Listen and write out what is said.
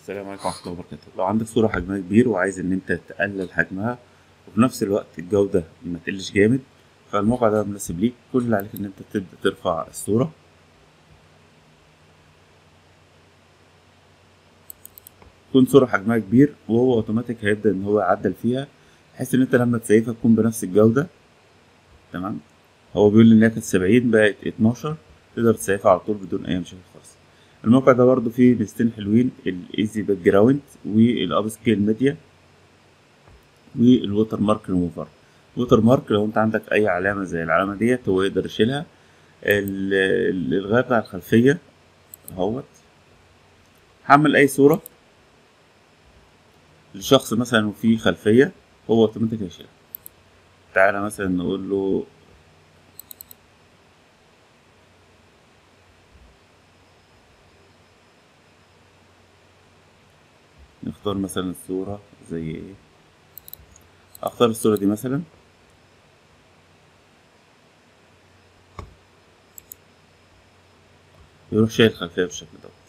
السلام عليكم ورحمة الله وبركاته لو عندك صورة حجمها كبير وعايز إن أنت تقلل حجمها وفي نفس الوقت الجودة ما تقلش جامد فالموقع ده مناسب ليك كل اللي عليك إن أنت تبدأ ترفع الصورة تكون صورة حجمها كبير وهو أوتوماتيك هيبدأ إن هو يعدل فيها بحيث إن أنت لما تسيفها تكون بنفس الجودة تمام هو بيقول إن هي كانت سبعين بقت اتناشر تقدر تسيفها على طول بدون أي مشاكل خالص الموقع ده برضه فيه ميزتين حلوين الايزي باك جراوند والاب سكيل ميديا والووتر مارك ريموفر الووتر مارك لو انت عندك اي علامه زي العلامه ديت هو يقدر يشيلها ال- الالغاء بتاع الخلفيه اهوت هعمل اي صوره لشخص مثلا وفيه خلفيه هو اوتوماتيك هيشيلها تعالى مثلا نقول له نختار مثلا الصورة زي ايه اختار الصورة دي مثلا يروح شايل الخلفية بالشكل ده